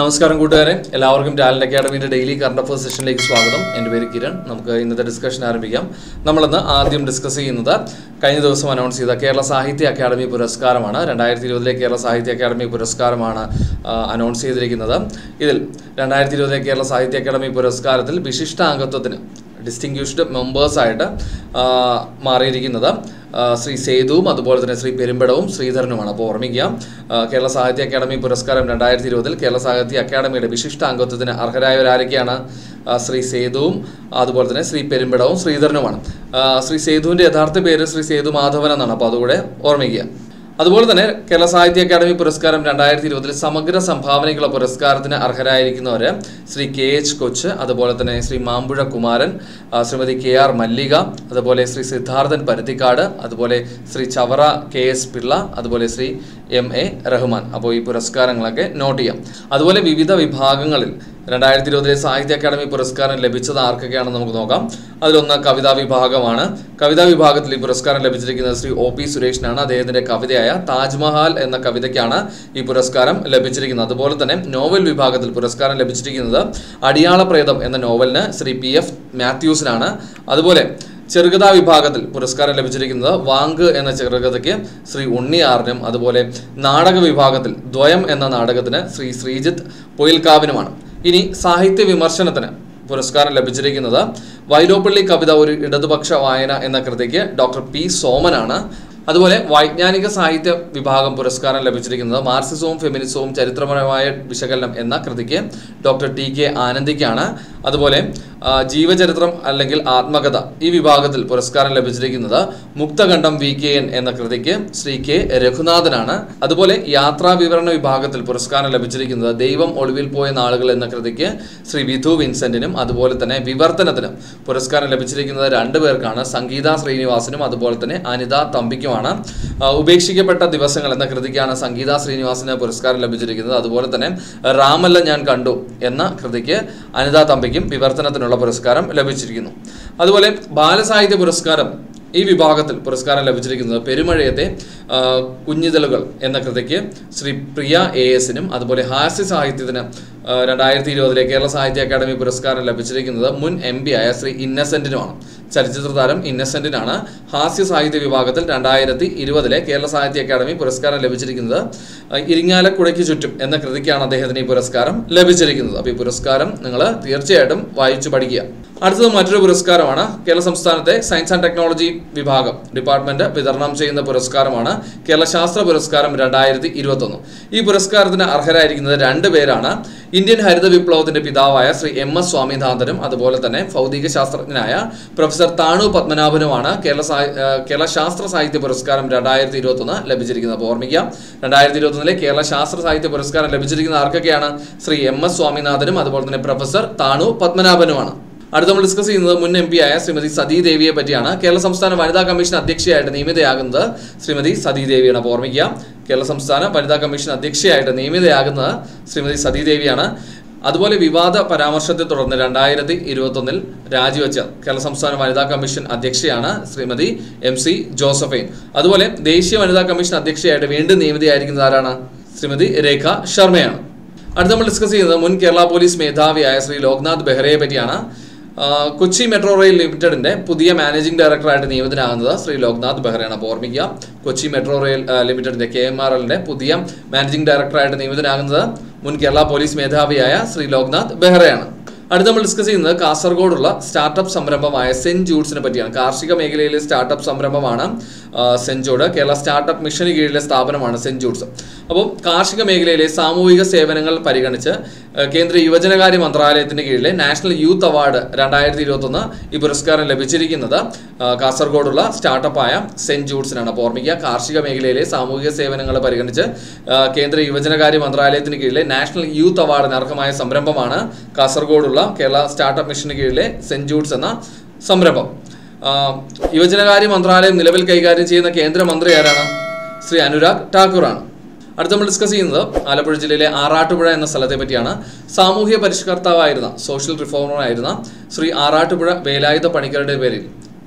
നമസ്കാരം കൂട്ടുകാരെ എല്ലാവർക്കും ടാലന്റ് അക്കാഡമിയുടെ ഡെയിലി കറണ്ട് അഫേഴ്സ് സെഷനിലേക്ക് സ്വാഗതം എൻ്റെ പേര് കിരൺ നമുക്ക് ഇന്നത്തെ ഡിസ്കഷൻ ആരംഭിക്കാം നമ്മളിന്ന് ആദ്യം ഡിസ്കസ് ചെയ്യുന്നത് കഴിഞ്ഞ ദിവസം അനൗൺസ് ചെയ്ത കേരള സാഹിത്യ അക്കാദമി പുരസ്കാരമാണ് രണ്ടായിരത്തി ഇരുപതിലെ കേരള സാഹിത്യ അക്കാദമി പുരസ്കാരമാണ് ആ, അനൗൺസ് ചെയ്തിരിക്കുന്നത് ഇതിൽ രണ്ടായിരത്തി ഇരുപതിലെ കേരള സാഹിത്യ അക്കാദമി പുരസ്കാരത്തിൽ വിശിഷ്ടാംഗത്വത്തിന് ഡിസ്റ്റിങ്ക്യൂഷ്ഡ് മെമ്പേഴ്സായിട്ട് മാറിയിരിക്കുന്നത് ആ, ശ്രീ സേതുവും അതുപോലെ തന്നെ ശ്രീ പെരുമ്പടവും ശ്രീധരനുമാണ് അപ്പോൾ ഓർമ്മിക്കുക ആ, കേരള സാഹിത്യ അക്കാദമി പുരസ്കാരം രണ്ടായിരത്തി ഇരുപതിൽ കേരള സാഹിത്യ അക്കാദമിയുടെ വിശിഷ്ട അംഗത്വത്തിന് അർഹരായവരാരൊക്കെയാണ് ആ, ശ്രീ സേതുവും അതുപോലെ തന്നെ ശ്രീ പെരുമ്പടവും ശ്രീധരനുമാണ് ആ, ശ്രീ സേതുവിൻ്റെ യഥാർത്ഥ പേര് ശ്രീ സേതു മാധവൻ എന്നാണ് അപ്പോൾ അതുകൂടെ ഓർമ്മിക്കുക അതുപോലെ തന്നെ കേരള സാഹിത്യ അക്കാദമി പുരസ്കാരം രണ്ടായിരത്തി ഇരുപതിൽ സമഗ്ര സംഭാവനയ്ക്കുള്ള പുരസ്കാരത്തിന് അർഹരായിരിക്കുന്നവര് ശ്രീ കെ എച്ച് കൊച്ച് അതുപോലെ തന്നെ ശ്രീ മാമ്പുഴ കുമാരൻ ആ, ശ്രീമതി കെ ആർ മല്ലിക അതുപോലെ ശ്രീ സിദ്ധാർത്ഥൻ പരുത്തിക്കാട് അതുപോലെ ശ്രീ ചവറ കെ എസ് പിള്ള അതുപോലെ ശ്രീ എം എ റഹ്മാൻ അപ്പോൾ ഈ പുരസ്കാരങ്ങളൊക്കെ നോട്ട് ചെയ്യാം അതുപോലെ വിവിധ വിഭാഗങ്ങളിൽ രണ്ടായിരത്തി ഇരുപതിലെ സാഹിത്യ അക്കാദമി പുരസ്കാരം ലഭിച്ചത് ആർക്കൊക്കെയാണെന്ന് നമുക്ക് നോക്കാം അതിലൊന്ന് കവിതാ വിഭാഗമാണ് കവിതാ വിഭാഗത്തിൽ ഈ പുരസ്കാരം ലഭിച്ചിരിക്കുന്നത് ശ്രീ ഒ പി സുരേഷിനാണ് അദ്ദേഹത്തിന്റെ കവിതയായ താജ്മഹൽ എന്ന കവിതയ്ക്കാണ് ഈ പുരസ്കാരം ലഭിച്ചിരിക്കുന്നത് അതുപോലെ തന്നെ നോവൽ വിഭാഗത്തിൽ പുരസ്കാരം ലഭിച്ചിരിക്കുന്നത് അടിയാള പ്രേതം എന്ന നോവലിന് ശ്രീ പി എഫ് മാത്യൂസിനാണ് അതുപോലെ ചെറുകഥാ വിഭാഗത്തിൽ പുരസ്കാരം ലഭിച്ചിരിക്കുന്നത് വാങ്ക് എന്ന ചെറുകഥയ്ക്ക് ശ്രീ ഉണ്ണിയാറിനും അതുപോലെ നാടക വിഭാഗത്തിൽ ദ്വയം എന്ന നാടകത്തിന് ശ്രീ ശ്രീജിത്ത് പൊയിൽക്കാവിനുമാണ് ഇനി സാഹിത്യ വിമർശനത്തിന് പുരസ്കാരം ലഭിച്ചിരിക്കുന്നത് വൈലോപ്പള്ളി കവിത ഒരു ഇടതുപക്ഷ വായന എന്ന കൃതിക്ക് ഡോക്ടർ പി സോമനാണ് അതുപോലെ വൈജ്ഞാനിക സാഹിത്യ വിഭാഗം പുരസ്കാരം ലഭിച്ചിരിക്കുന്നത് മാർക്സിസവും ഫെമിനിസവും ചരിത്രപരമായ വിശകലനം എന്ന കൃതിക്ക് ഡോക്ടർ ടി കെ ആനന്ദിക്കാണ് അതുപോലെ ആ, ജീവചരിത്രം അല്ലെങ്കിൽ ആത്മകഥ ഈ വിഭാഗത്തിൽ പുരസ്കാരം ലഭിച്ചിരിക്കുന്നത് മുക്തകണ്ഠം വി കെ എൻ എന്ന കൃതിക്ക് ശ്രീ കെ രഘുനാഥനാണ് അതുപോലെ യാത്രാ വിവരണ വിഭാഗത്തിൽ പുരസ്കാരം ലഭിച്ചിരിക്കുന്നത് ദൈവം ഒളിവിൽ പോയ നാളുകൾ എന്ന കൃതിക്ക് ശ്രീ വിധു വിൻസെന്റിനും അതുപോലെ തന്നെ വിവർത്തനത്തിനും പുരസ്കാരം ലഭിച്ചിരിക്കുന്നത് രണ്ടു പേർക്കാണ് സംഗീത ശ്രീനിവാസനും അതുപോലെ തന്നെ അനിത തമ്പിക്കുമാണ് ആ, ഉപേക്ഷിക്കപ്പെട്ട ദിവസങ്ങൾ എന്ന കൃതിക്കാണ് സംഗീത ശ്രീനിവാസന് പുരസ്കാരം ലഭിച്ചിരിക്കുന്നത് അതുപോലെ തന്നെ റാമല്ല ഞാൻ കണ്ടു എന്ന കൃതിക്ക് അനിത തമ്പിക്കും വിവർത്തനത്തിനുള്ള പുരസ്കാരം ലഭിച്ചിരിക്കുന്നു അതുപോലെ ബാലസാഹിത്യ പുരസ്കാരം ഈ വിഭാഗത്തിൽ പുരസ്കാരം ലഭിച്ചിരിക്കുന്നത് പെരുമഴയത്തെ ആ, കുഞ്ഞിതളുകൾ എന്ന കൃതിക്ക് ശ്രീ പ്രിയ എ എസിനും അതുപോലെ ഹാസ്യ സാഹിത്യത്തിന് ആ, രണ്ടായിരത്തി ഇരുപതിലെ കേരള സാഹിത്യ അക്കാദമി പുരസ്കാരം ലഭിച്ചിരിക്കുന്നത് മുൻ എം പി ആയ ശ്രീ ഇന്നസെന്റിനുമാണ് ചലച്ചിത്ര താരം ഇന്നസെന്റിനാണ് ഹാസ്യ സാഹിത്യ വിഭാഗത്തിൽ രണ്ടായിരത്തി ഇരുപതിലെ കേരള സാഹിത്യ അക്കാദമി പുരസ്കാരം ലഭിച്ചിരിക്കുന്നത് ആ, ഇരിങ്ങാലക്കുടയ്ക്ക് ചുറ്റും എന്ന കൃതിക്കാണ് അദ്ദേഹത്തിന് ഈ പുരസ്കാരം ലഭിച്ചിരിക്കുന്നത് അപ്പോൾ ഈ പുരസ്കാരം നിങ്ങൾ തീർച്ചയായിട്ടും വായിച്ചു പഠിക്കുക അടുത്തത് മറ്റൊരു പുരസ്കാരമാണ് കേരള സംസ്ഥാനത്തെ സയൻസ് ആൻഡ് ടെക്നോളജി വിഭാഗം ഡിപ്പാർട്ട്മെന്റ് വിതരണം ചെയ്യുന്ന പുരസ്കാരമാണ് കേരള ശാസ്ത്ര പുരസ്കാരം രണ്ടായിരത്തി ഇരുപത്തൊന്ന് ഈ പുരസ്കാരത്തിന് അർഹരായിരിക്കുന്നത് രണ്ട് പേരാണ് ഇന്ത്യൻ ഹരിത വിപ്ലവത്തിന്റെ പിതാവായ ശ്രീ എം എസ് സ്വാമിനാഥനും അതുപോലെ തന്നെ ഭൗതിക ശാസ്ത്രജ്ഞനായ പ്രൊഫസർ താണു പത്മനാഭനുമാണ് കേരള സാഹി- ആ, കേരള ശാസ്ത്ര സാഹിത്യ പുരസ്കാരം രണ്ടായിരത്തി ഇരുപത്തൊന്ന് ലഭിച്ചിരിക്കുന്നത് അപ്പോൾ ഓർമ്മിക്കാം രണ്ടായിരത്തി ഇരുപത്തൊന്നിലെ കേരള ശാസ്ത്ര സാഹിത്യ പുരസ്കാരം ലഭിച്ചിരിക്കുന്ന ആർക്കൊക്കെയാണ് ശ്രീ എം എസ് സ്വാമിനാഥനും അതുപോലെ തന്നെ പ്രൊഫസർ താണു പത്മനാഭനുമാണ് അടുത്ത നമ്മൾ ഡിസ്കസ് ചെയ്യുന്നത് മുൻ എം പി ആയ ശ്രീമതി സതീ ദേവിയെ പറ്റിയാണ് കേരള സംസ്ഥാന വനിതാ കമ്മീഷൻ അധ്യക്ഷയായിട്ട് നിയമിതയാകുന്നത് ശ്രീമതി സതീ ദേവിയാണ് അപ്പോൾ ഓർമ്മിക്കുക കേരള സംസ്ഥാന വനിതാ കമ്മീഷൻ അധ്യക്ഷയായിട്ട് നിയമിതയാകുന്നത് ശ്രീമതി സതീ ദേവിയാണ് അതുപോലെ വിവാദ പരാമർശത്തെ തുടർന്ന് രണ്ടായിരത്തി ഇരുപത്തൊന്നിൽ രാജിവെച്ച കേരള സംസ്ഥാന വനിതാ കമ്മീഷൻ അധ്യക്ഷയാണ് ശ്രീമതി എം സി ജോസഫൈൻ അതുപോലെ ദേശീയ വനിതാ കമ്മീഷൻ അധ്യക്ഷയായിട്ട് വീണ്ടും നിയമിതയായിരിക്കുന്നത് ആരാണ് ശ്രീമതി രേഖ ശർമ്മയാണ് അടുത്ത നമ്മൾ ഡിസ്കസ് ചെയ്യുന്നത് മുൻ കേരള പോലീസ് മേധാവിയായ ശ്രീ ലോക്നാഥ് ബെഹ്റയെ പറ്റിയാണ് ആ, കൊച്ചി മെട്രോ റെയിൽ ലിമിറ്റഡിന്റെ പുതിയ മാനേജിംഗ് ഡയറക്ടറായിട്ട് നിയമിതനാകുന്നത് ശ്രീ ലോക്നാഥ് ബെഹ്റയാണ് അപ്പോൾ ഓർമ്മിക്കുക കൊച്ചി മെട്രോ റെയിൽ ആ, ലിമിറ്റഡിന്റെ കെ എം ആർ എല്ലിന്റെ പുതിയ മാനേജിംഗ് ഡയറക്ടറായിട്ട് നിയമിതനാകുന്നത് മുൻ കേരള പോലീസ് മേധാവിയായ ശ്രീ ലോക്നാഥ് ബെഹ്റയാണ് അടുത്ത നമ്മൾ ഡിസ്കസ് ചെയ്യുന്നത് കാസർഗോഡുള്ള സ്റ്റാർട്ടപ്പ് സംരംഭമായ സെന്റ് ജൂഡ്സിനെ പറ്റിയാണ് കാർഷിക മേഖലയിലെ സ്റ്റാർട്ടപ്പ് സംരംഭമാണ് ആ, സെന്റ് ജൂഡ് കേരള സ്റ്റാർട്ടപ്പ് മിഷന് കീഴിലെ സ്ഥാപനമാണ് സെന്റ് ജൂഡ്സ് അപ്പോൾ കാർഷിക മേഖലയിലെ സാമൂഹിക സേവനങ്ങൾ പരിഗണിച്ച് ആ, കേന്ദ്ര യുവജനകാര്യ മന്ത്രാലയത്തിന്റെ കീഴിലെ നാഷണൽ യൂത്ത് അവാർഡ് രണ്ടായിരത്തി ഇരുപത്തൊന്ന് ഈ പുരസ്കാരം ലഭിച്ചിരിക്കുന്നത് ആ, കാസർഗോഡുള്ള സ്റ്റാർട്ടപ്പായ സെന്റ് ജൂഡ്സിനാണ് അപ്പോൾ ഓർമ്മിക്കുക കാർഷിക മേഖലയിലെ സാമൂഹിക സേവനങ്ങൾ പരിഗണിച്ച് ആ, കേന്ദ്ര യുവജനകാര്യ മന്ത്രാലയത്തിന് കീഴിലെ നാഷണൽ യൂത്ത് അവാർഡിന് അർഹമായ സംരംഭമാണ് കാസർഗോഡുള്ള കേരള സ്റ്റാർട്ടപ്പ് മിഷന് കീഴിലെ സെന്റ് ജൂഡ്സ് എന്ന സംരംഭം ആ, യുവജനകാര്യ മന്ത്രാലയം നിലവിൽ കൈകാര്യം ചെയ്യുന്ന കേന്ദ്രമന്ത്രി ആരാണ് ശ്രീ അനുരാഗ് ഠാക്കൂറാണ് അടുത്ത നമ്മൾ ഡിസ്കസ് ചെയ്യുന്നത് ആലപ്പുഴ ജില്ലയിലെ ആറാട്ടുപുഴ എന്ന സ്ഥലത്തെ പറ്റിയാണ് സാമൂഹ്യ പരിഷ്കർത്താവായിരുന്ന സോഷ്യൽ റിഫോമറായിരുന്ന ശ്രീ ആറാട്ടുപുഴ വേലായുധ പണിക്കരുടെ പേരിൽ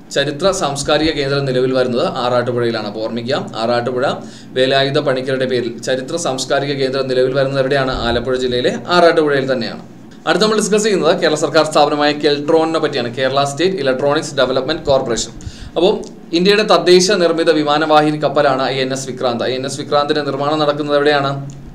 ചരിത്ര സാംസ്കാരിക കേന്ദ്രം നിലവിൽ വരുന്നത് ആറാട്ടുപുഴയിലാണ് അപ്പോൾ ഓർമ്മിക്കാം ആറാട്ടുപുഴ വേലായുധ പണിക്കരുടെ പേരിൽ ചരിത്ര സാംസ്കാരിക കേന്ദ്രം നിലവിൽ വരുന്നത് എവിടെയാണ് ആലപ്പുഴ ജില്ലയിലെ ആറാട്ടുപുഴയിൽ തന്നെയാണ് അടുത്ത നമ്മൾ ഡിസ്കസ് ചെയ്യുന്നത് കേരള സർക്കാർ സ്ഥാപനമായ കെൽട്രോണിനെ പറ്റിയാണ് Kerala state electronics development corporation അപ്പോൾ ഇന്ത്യയുടെ തദ്ദേശ നിർമ്മിത വിമാനവാഹിനി കപ്പലാണ് I N S Vikrant I N S വിക്രാന്തിന്റെ നിർമ്മാണം നടക്കുന്നത് എവിടെയാണ്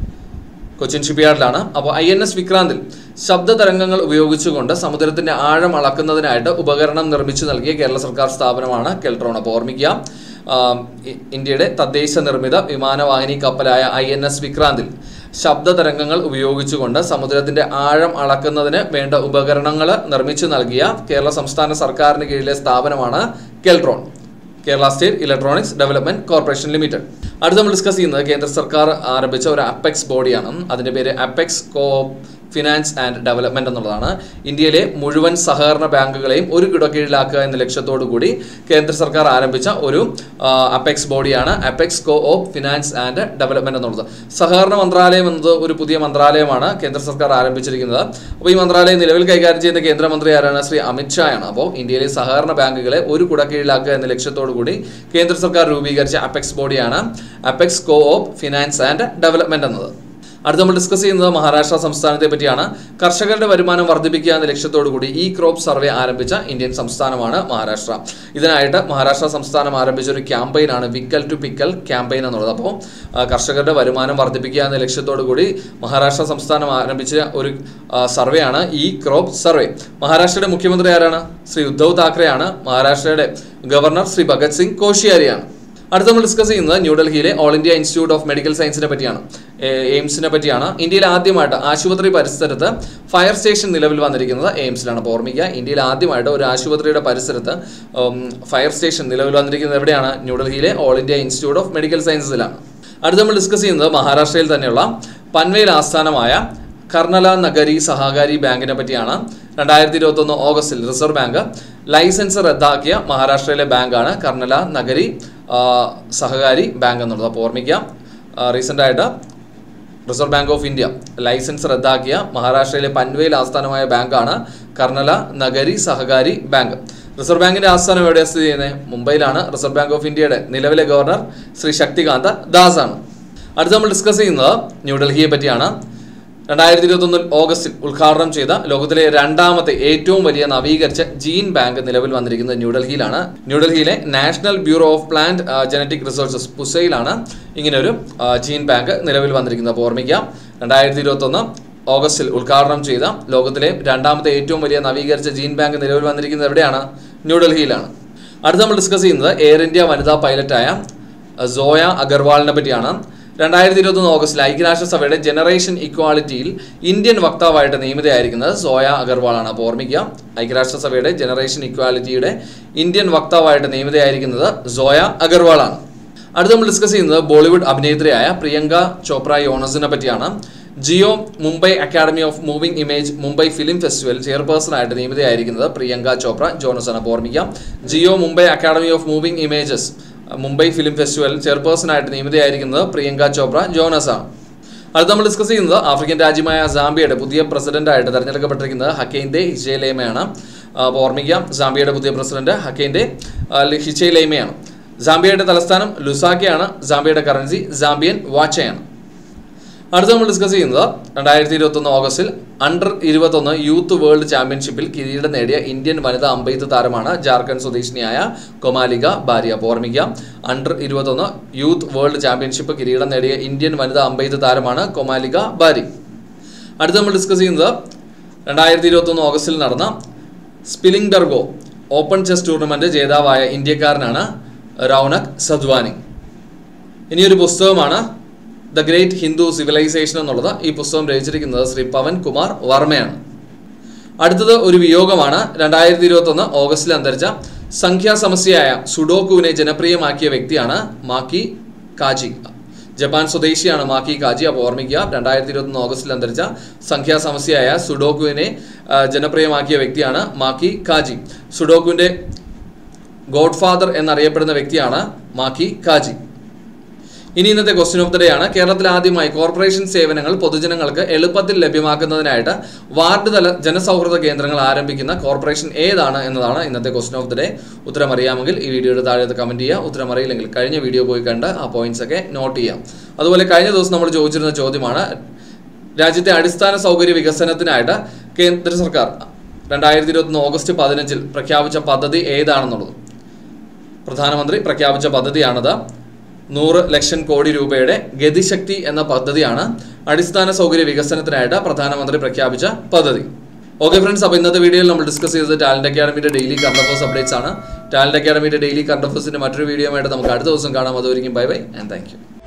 കൊച്ചിൻ ഷിപ്പ്യാർഡിലാണ് അപ്പോൾ ഐ എൻ എസ് വിക്രാന്തിൽ ശബ്ദ തരംഗങ്ങൾ ഉപയോഗിച്ചുകൊണ്ട് സമുദ്രത്തിന്റെ ആഴം അളക്കുന്നതിനായിട്ട് ഉപകരണം നിർമ്മിച്ചു നൽകിയ കേരള സർക്കാർ സ്ഥാപനമാണ് കെൽട്രോൺ അപ്പോൾ ഓർമ്മിക്കുക ആം, ഇ- ഇന്ത്യയുടെ തദ്ദേശ നിർമ്മിത വിമാനവാഹിനി കപ്പലായ ഐ എൻ എസ് വിക്രാന്തിൽ ശബ്ദ തരംഗങ്ങൾ ഉപയോഗിച്ചുകൊണ്ട് സമുദ്രത്തിന്റെ ആഴം അളക്കുന്നതിന് വേണ്ട ഉപകരണങ്ങൾ നിർമ്മിച്ചു നൽകിയ കേരള സംസ്ഥാന സർക്കാരിന് കീഴിലെ സ്ഥാപനമാണ് Keltron Kerala state electronics development corporation limited അടുത്ത് നമ്മൾ ഡിസ്കസ് ചെയ്യുന്നത് കേന്ദ്ര സർക്കാർ ആരംഭിച്ച ഒരു അപ്പെക്സ് ബോഡിയാണ് അതിന്റെ പേര് apex co finance and development എന്നുള്ളതാണ് ഇന്ത്യയിലെ മുഴുവൻ സഹകരണ ബാങ്കുകളെയും ഒരു കിടക്കീഴിലാക്കുക എന്ന ലക്ഷ്യത്തോടു കൂടി കേന്ദ്ര സർക്കാർ ആരംഭിച്ച ഒരു ആ, അപ്പെക്സ് ബോഡിയാണ് apex co op finance and development എന്നുള്ളത് സഹകരണ മന്ത്രാലയം എന്നത് ഒരു പുതിയ മന്ത്രാലയമാണ് കേന്ദ്ര സർക്കാർ ആരംഭിച്ചിരിക്കുന്നത് അപ്പോൾ ഈ മന്ത്രാലയം നിലവിൽ കൈകാര്യം ചെയ്യുന്ന കേന്ദ്രമന്ത്രി ആരാണ് ശ്രീ അമിത് ഷാ ആണ് അപ്പോൾ ഇന്ത്യയിലെ സഹകരണ ബാങ്കുകളെ ഒരു കുടക്കീഴിലാക്കുക എന്ന ലക്ഷ്യത്തോടു കൂടി കേന്ദ്ര സർക്കാർ രൂപീകരിച്ച അപ്പെക്സ് ബോഡിയാണ് apex co op finance and development എന്നത് അടുത്ത് നമ്മൾ ഡിസ്കസ് ചെയ്യുന്നത് മഹാരാഷ്ട്ര സംസ്ഥാനത്തെ പറ്റിയാണ് കർഷകരുടെ വരുമാനം വർദ്ധിപ്പിക്കുക എന്ന ലക്ഷ്യത്തോടു കൂടി ഈ ക്രോപ്പ് സർവേ ആരംഭിച്ച ഇന്ത്യൻ സംസ്ഥാനമാണ് മഹാരാഷ്ട്ര ഇതിനായിട്ട് മഹാരാഷ്ട്ര സംസ്ഥാനം ആരംഭിച്ച ഒരു ക്യാമ്പയിനാണ് വിക്കൽ ടു പിക്കൽ ക്യാമ്പയിൻ എന്നുള്ളത് അപ്പോൾ ആ, കർഷകരുടെ വരുമാനം വർദ്ധിപ്പിക്കുക എന്ന ലക്ഷ്യത്തോടു കൂടി മഹാരാഷ്ട്ര സംസ്ഥാനം ആരംഭിച്ച ഒരു ആ, സർവേയാണ് ഈ ക്രോപ്പ് സർവേ മഹാരാഷ്ട്രയുടെ മുഖ്യമന്ത്രി ആരാണ് ശ്രീ ഉദ്ധവ് താക്കറെയാണ് മഹാരാഷ്ട്രയുടെ ഗവർണർ ശ്രീ ഭഗത് സിംഗ് കോഷിയാരിയാണ് അടുത്ത നമ്മൾ ഡിസ്കസ് ചെയ്യുന്നത് ന്യൂഡൽഹിയിലെ all India institute of medical സയൻസിനെ പറ്റിയാണ് ഏ- എയിംസിനെ പറ്റിയാണ് ഇന്ത്യയിൽ ആദ്യമായിട്ട് ആശുപത്രി പരിസരത്ത് ഫയർ സ്റ്റേഷൻ നിലവിൽ വന്നിരിക്കുന്നത് എയിംസിലാണ് അപ്പോൾ ഓർമ്മിക്കുക ഇന്ത്യയിൽ ആദ്യമായിട്ട് ഒരു ആശുപത്രിയുടെ പരിസരത്ത് ഉം, ഫയർ സ്റ്റേഷൻ നിലവിൽ വന്നിരിക്കുന്നത് എവിടെയാണ് ന്യൂഡൽഹിയിലെ all India institute of medical സയൻസസിലാണ് അടുത്ത നമ്മൾ ഡിസ്കസ് ചെയ്യുന്നത് മഹാരാഷ്ട്രയിൽ തന്നെയുള്ള പൻവേൽ ആസ്ഥാനമായ കർണല നഗരി സഹകാരി ബാങ്കിനെ പറ്റിയാണ് രണ്ടായിരത്തി ഇരുപത്തൊന്ന് ഓഗസ്റ്റിൽ റിസർവ് ബാങ്ക് ലൈസൻസ് റദ്ദാക്കിയ മഹാരാഷ്ട്രയിലെ ബാങ്കാണ് കർണല നഗരി ആ, സഹകാരി ബാങ്ക് എന്നുള്ളത് അപ്പോൾ ഓർമ്മിക്കാം റീസെൻ്റ് ആയിട്ട് reserve bank of India license റദ്ദാക്കിയ മഹാരാഷ്ട്രയിലെ പൻവേൽ ആസ്ഥാനമായ ബാങ്കാണ് കർണല നഗരി സഹകാരി ബാങ്ക് റിസർവ് ബാങ്കിന്റെ ആസ്ഥാനം എവിടെയാണ് സ്ഥിതി ചെയ്യുന്നത് മുംബൈയിലാണ് റിസർവ് ബാങ്ക് ഓഫ് ഇന്ത്യയുടെ നിലവിലെ ഗവർണർ ശ്രീ ശക്തികാന്ത ദാസ് ആണ് അടുത്ത് നമ്മൾ ഡിസ്കസ് ചെയ്യുന്നത് ന്യൂഡൽഹിയെ പറ്റിയാണ് രണ്ടായിരത്തി ഇരുപത്തൊന്നിൽ ഓഗസ്റ്റിൽ ഉദ്ഘാടനം ചെയ്ത ലോകത്തിലെ രണ്ടാമത്തെ ഏറ്റവും വലിയ നവീകരിച്ച ജീൻ ബാങ്ക് നിലവിൽ വന്നിരിക്കുന്നത് ന്യൂഡൽഹിയിലാണ് ന്യൂഡൽഹിയിലെ national bureau of plant genetic resources പുസയിലാണ് ഇങ്ങനൊരു ആ, ജീൻ ബാങ്ക് നിലവിൽ വന്നിരിക്കുന്നത് അപ്പോൾ ഓർമ്മിക്കാം രണ്ടായിരത്തി ഇരുപത്തൊന്ന് ഓഗസ്റ്റിൽ ഉദ്ഘാടനം ചെയ്ത ലോകത്തിലെ രണ്ടാമത്തെ ഏറ്റവും വലിയ നവീകരിച്ച ജീൻ ബാങ്ക് നിലവിൽ വന്നിരിക്കുന്നത് എവിടെയാണ് ന്യൂഡൽഹിയിലാണ് അടുത്ത് നമ്മൾ ഡിസ്കസ് ചെയ്യുന്നത് എയർ ഇന്ത്യ വനിതാ പൈലറ്റായ സോയ അഗർവാളിനെ പറ്റിയാണ് രണ്ടായിരത്തി ഇരുപത്തൊന്ന് ഓഗസ്റ്റിൽ ഐക്യരാഷ്ട്രസഭയുടെ ജനറേഷൻ ഇക്വാളിറ്റിയിൽ ഇന്ത്യൻ വക്താവായിട്ട് നിയമിതയായിരിക്കുന്നത് സോയ അഗർവാളാണ് അപ്പോൾ ഓർമ്മിക്കുക ഐക്യരാഷ്ട്രസഭയുടെ ജനറേഷൻ ഇക്വാലിറ്റിയുടെ ഇന്ത്യൻ വക്താവായിട്ട് നിയമിതയായിരിക്കുന്നത് സോയ അഗർവാളാണ് അടുത്ത് നമ്മൾ ഡിസ്കസ് ചെയ്യുന്നത് ബോളിവുഡ് അഭിനേത്രിയായ പ്രിയങ്ക ചോപ്ര യോണസിനെ പറ്റിയാണ് Jio Mumbai academy of moving image Mumbai film festival chairperson ആയിട്ട് നിയമിതയായിരിക്കുന്നത് പ്രിയങ്ക ചോപ്ര ജോണസ് ആണ് അപ്പോൾ ഓർമ്മിക്കാം Jio Mumbai academy of moving images Mumbai film festival chairperson ആയിട്ട് നിയമിതയായിരിക്കുന്നത് പ്രിയങ്ക ചോപ്ര ജോണസ് ആണ് അടുത്ത് നമ്മൾ ഡിസ്കസ് ചെയ്യുന്നത് ആഫ്രിക്കൻ രാജ്യമായ സാംബിയയുടെ പുതിയ പ്രസിഡന്റ് ആയിട്ട് തെരഞ്ഞെടുക്കപ്പെട്ടിരിക്കുന്നത് ഹക്കൈൻഡെ ഹിജേലേമയാണ് അപ്പോൾ ഓർമ്മിക്കാം സാംബിയയുടെ പുതിയ പ്രസിഡന്റ് ഹക്കൈൻഡെ ഹിജേലേമയാണ് സാംബിയയുടെ തലസ്ഥാനം ലുസാക്കയാണ് സാംബിയയുടെ കറൻസി സാംബിയൻ വാച്ചയാണ് അടുത്ത നമ്മൾ ഡിസ്കസ് ചെയ്യുന്നത് രണ്ടായിരത്തി ഇരുപത്തൊന്ന് ഓഗസ്റ്റിൽ അണ്ടർ ഇരുപത്തൊന്ന് യൂത്ത് വേൾഡ് ചാമ്പ്യൻഷിപ്പിൽ കിരീടം നേടിയ ഇന്ത്യൻ വനിതാ അമ്പെയ്ത്ത് താരമാണ് ജാർഖണ്ഡ് സ്വദേശിനിയായ കൊമാലിക ഭാര്യ അപ്പോൾ ഓർമ്മിക്കുക അണ്ടർ ഇരുപത്തൊന്ന് യൂത്ത് വേൾഡ് ചാമ്പ്യൻഷിപ്പ് കിരീടം നേടിയ ഇന്ത്യൻ വനിതാ അമ്പെയ്ത്ത് താരമാണ് കൊമാലിക ബാരി അടുത്ത നമ്മൾ ഡിസ്കസ് ചെയ്യുന്നത് രണ്ടായിരത്തി ഇരുപത്തൊന്ന് ഓഗസ്റ്റിൽ നടന്ന Spillimbergo open chess tournament ജേതാവായ ഇന്ത്യക്കാരനാണ് റൗനക് സദ്വാനി ഇനിയൊരു പുസ്തകമാണ് ദ ഗ്രേറ്റ് ഹിന്ദു സിവിലൈസേഷൻ എന്നുള്ളത് ഈ പുസ്തകം രചിച്ചിരിക്കുന്നത് ശ്രീ പവൻ കുമാർ വർമ്മയാണ് അടുത്തത് ഒരു വിയോഗമാണ് രണ്ടായിരത്തി ഇരുപത്തൊന്ന് ഓഗസ്റ്റിൽ അന്തരിച്ച സംഖ്യാസമസ്യയായ സുഡോക്കുവിനെ ജനപ്രിയമാക്കിയ വ്യക്തിയാണ് മാക്കി കാജി ജപ്പാൻ സ്വദേശിയാണ് മാക്കി കാജി അപ്പോൾ ഓർമ്മിക്കുക രണ്ടായിരത്തി ഇരുപത്തൊന്ന് ഓഗസ്റ്റിൽ അന്തരിച്ച സംഖ്യാസമസ്യയായ സുഡോക്കുവിനെ ആ, ജനപ്രിയമാക്കിയ വ്യക്തിയാണ് മാക്കി കാജി സുഡോക്കുവിൻ്റെ ഗോഡ് ഫാദർ എന്നറിയപ്പെടുന്ന വ്യക്തിയാണ് മാക്കി കാജി ഇനി ഇന്നത്തെ ക്വസ്റ്റ്യൻ ഓഫ് ദ ഡേ ആണ് കേരളത്തിൽ ആദ്യമായി കോർപ്പറേഷൻ സേവനങ്ങൾ പൊതുജനങ്ങൾക്ക് എളുപ്പത്തിൽ ലഭ്യമാക്കുന്നതിനായിട്ട് വാർഡ് തല ജനസൗഹൃദ കേന്ദ്രങ്ങൾ ആരംഭിക്കുന്ന കോർപ്പറേഷൻ ഏതാണ് എന്നതാണ് ഇന്നത്തെ ക്വസ്റ്റ്യൻ ഓഫ് ദ ഡേ ഉത്തരം അറിയാമെങ്കിൽ ഈ വീഡിയോയുടെ താഴെ കമന്റ് ചെയ്യുക ഉത്തരം അറിയില്ലെങ്കിൽ കഴിഞ്ഞ വീഡിയോ പോയി കണ്ട് ആ പോയിന്റ്സ് ഒക്കെ നോട്ട് ചെയ്യാം അതുപോലെ കഴിഞ്ഞ ദിവസം നമ്മൾ ചോദിച്ചിരുന്ന ചോദ്യമാണ് രാജ്യത്തെ അടിസ്ഥാന സൗകര്യ വികസനത്തിനായിട്ട് കേന്ദ്ര സർക്കാർ രണ്ടായിരത്തി ഇരുപത്തൊന്ന് ഓഗസ്റ്റ് പതിനഞ്ചിൽ പ്രഖ്യാപിച്ച പദ്ധതി ഏതാണെന്നുള്ളത് പ്രധാനമന്ത്രി പ്രഖ്യാപിച്ച പദ്ധതിയാണത് നൂറ് ലക്ഷം കോടി രൂപയുടെ ഗതിശക്തി എന്ന പദ്ധതിയാണ് അടിസ്ഥാന സൗകര്യ വികസനത്തിനായിട്ട് പ്രധാനമന്ത്രി പ്രഖ്യാപിച്ച പദ്ധതി ഓക്കെ ഫ്രണ്ട്സ് അപ്പോൾ ഇന്നത്തെ വീഡിയോയിൽ നമ്മൾ ഡിസ്കസ് ചെയ്തത് ടാലന്റ് അക്കാഡമിയുടെ ഡെയിലി കറണ്ട് അഫേഴ്സ് അപ്ഡേറ്റ്സ് ആണ് ടാലന്റ് അക്കാഡമിയുടെ ഡെയിലി കറണ്ട് അഫേഴ്സിന്റെ മറ്റൊരു വീഡിയോ ആയിട്ട് നമുക്ക് അടുത്ത ദിവസം കാണാം അതുവരെയും bye bye and thank U